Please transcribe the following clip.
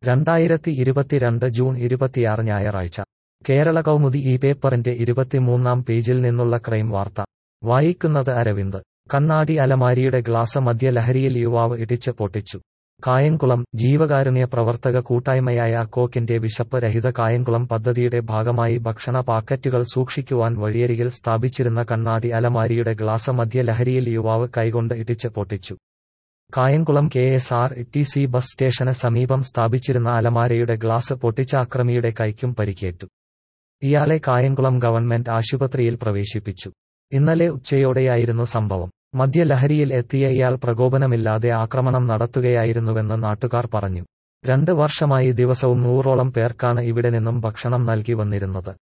രണ്ടായിരത്തി ഇരുപത്തിരണ്ട് ജൂൺ ഇരുപത്തിയാറ് ഞായറാഴ്ച കേരള കൗമുദി ഈ പേപ്പറിന്റെ ഇരുപത്തിമൂന്നാം പേജിൽ നിന്നുള്ള ക്രൈം വാർത്ത വായിക്കുന്നത് അരവിന്ദ് കണ്ണാടി അലമാരിയുടെ ഗ്ലാസ് മദ്യലഹരിയിൽ യുവാവ് ഇടിച്ച് പൊട്ടിച്ചു കായംകുളം ജീവകാരുണ്യ പ്രവർത്തക കൂട്ടായ്മയായ അക്കോക്കിന്റെ വിശപ്പ് രഹിത കായംകുളം പദ്ധതിയുടെ ഭാഗമായി ഭക്ഷണ പാക്കറ്റുകൾ സൂക്ഷിക്കുവാൻ വഴിയരികിൽ സ്ഥാപിച്ചിരുന്ന കണ്ണാടി അലമാരിയുടെ ഗ്ലാസ് മദ്യലഹരിയിൽ യുവാവ് കൈകൊണ്ട് ഇടിച്ച് പൊട്ടിച്ചു Kayamkulam K S R T C bus സ്റ്റേഷന് സമീപം സ്ഥാപിച്ചിരുന്ന അലമാരയുടെ ഗ്ലാസ് പൊട്ടിച്ച അക്രമിയുടെ കൈക്കും പരിക്കേറ്റു ഇയാളെ കായംകുളം ഗവൺമെന്റ് ആശുപത്രിയിൽ പ്രവേശിപ്പിച്ചു ഇന്നലെ ഉച്ചയോടെയായിരുന്നു സംഭവം മദ്യലഹരിയിൽ എത്തിയ ഇയാൾ പ്രകോപനമില്ലാതെ ആക്രമണം നടത്തുകയായിരുന്നുവെന്ന് നാട്ടുകാർ പറഞ്ഞു രണ്ട് വർഷമായി ദിവസവും നൂറോളം പേർക്കാണ് ഇവിടെ നിന്നും ഭക്ഷണം നൽകി വന്നിരുന്നത്